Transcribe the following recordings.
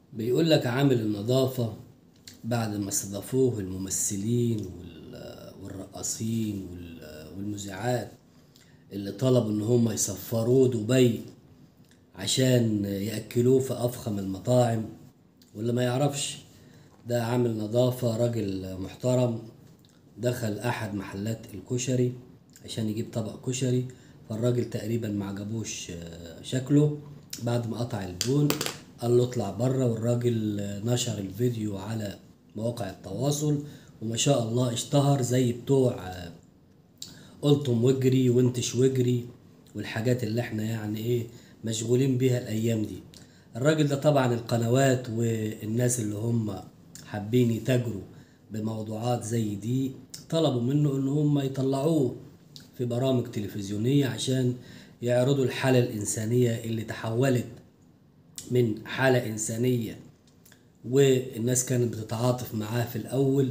بيقول لك عامل النظافة بعد ما استضافوه الممثلين وال- والرقاصين وال- والمذيعات اللي طلبوا ان هم يسفروه دبي عشان يأكلوه في أفخم المطاعم واللي ما يعرفش ده عامل نظافة راجل محترم دخل أحد محلات الكشري عشان يجيب طبق كشري فالراجل تقريبا ما عجبوش آه، شكله بعد ما قطع البون قال له اطلع بره والراجل آه، نشر الفيديو على مواقع التواصل وما شاء الله اشتهر زي بتوع آه، قلتم واجري وانتش واجري والحاجات اللي احنا يعني ايه مشغولين بيها الايام دي الراجل ده طبعا القنوات والناس اللي هم حابين يتاجروا بموضوعات زي دي طلبوا منه ان هم يطلعوه في برامج تلفزيونية عشان يعرضوا الحالة الإنسانية اللي تحولت من حالة إنسانية والناس كانت بتتعاطف معاه في الأول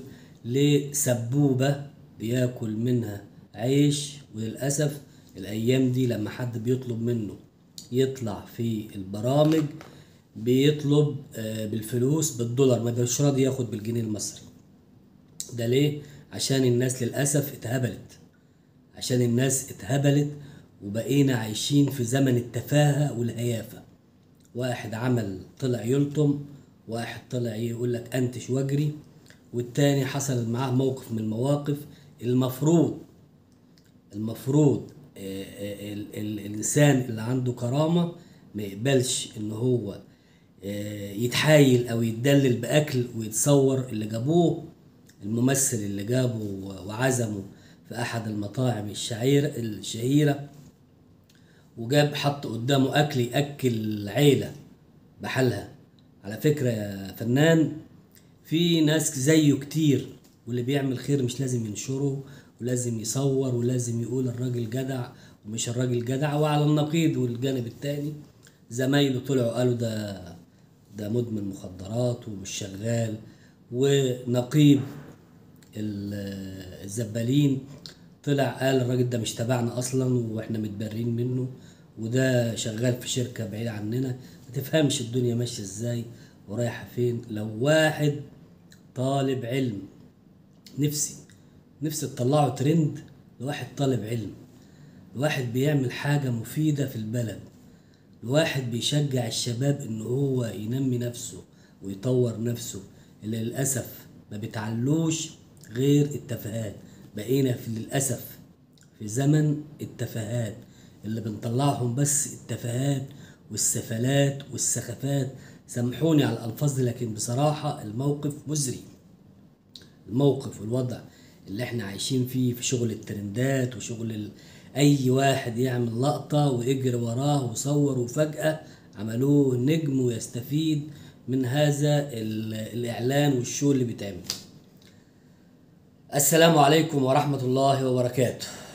لسبوبة بياكل منها عيش وللأسف الأيام دي لما حد بيطلب منه يطلع في البرامج بيطلب آه، بالفلوس بالدولار ما بيبقاش راضي ياخد بالجنيه المصري ده ليه؟ عشان الناس للأسف اتهبلت عشان الناس اتهبلت وبقينا عايشين في زمن التفاهة والهيافة واحد عمل طلع يلطم واحد طلع يقول لك انتش واجري والتاني حصل معاه موقف من المواقف المفروض المفروض آه، آه، ال- ال- الانسان اللي عنده كرامة ما يقبلش ان هو آه، يتحايل او يتدلل باكل ويتصور اللي جابوه الممثل اللي جابه و- وعزمه في احد المطاعم الشعيرة الشهيرة وجاب حط قدامه اكل ياكل عيله بحالها على فكره يا فنان في ناس زيه كتير واللي بيعمل خير مش لازم ينشره ولازم يصور ولازم يقول الراجل جدع ومش الراجل جدع وعلى النقيض والجانب التاني زمايله طلعوا قالوا ده ده مدمن مخدرات ومش شغال ونقيب ال- الزبالين طلع قال الراجل ده مش تبعنا اصلا واحنا متبرين منه وده شغال في شركه بعيد عننا ما تفهمش الدنيا ماشيه ازاي ورايحه فين لو واحد طالب علم نفسي نفسي تطلعوا ترند لواحد طالب علم لواحد بيعمل حاجة مفيدة في البلد لواحد بيشجع الشباب ان هو ينمي نفسه ويطور نفسه اللي للأسف ما بتعلوش غير التفاهات بقينا في للأسف في زمن التفاهات اللي بنطلعهم بس التفاهات والسفلات والسخافات سامحوني على الألفاظ دي لكن بصراحة الموقف مزري الموقف والوضع اللي احنا عايشين فيه في شغل الترندات وشغل ال... اي واحد يعمل لقطة ويجري وراه وصور وفجأة عملوه نجم ويستفيد من هذا ال... الاعلان والشو اللي بيتعمل السلام عليكم ورحمة الله وبركاته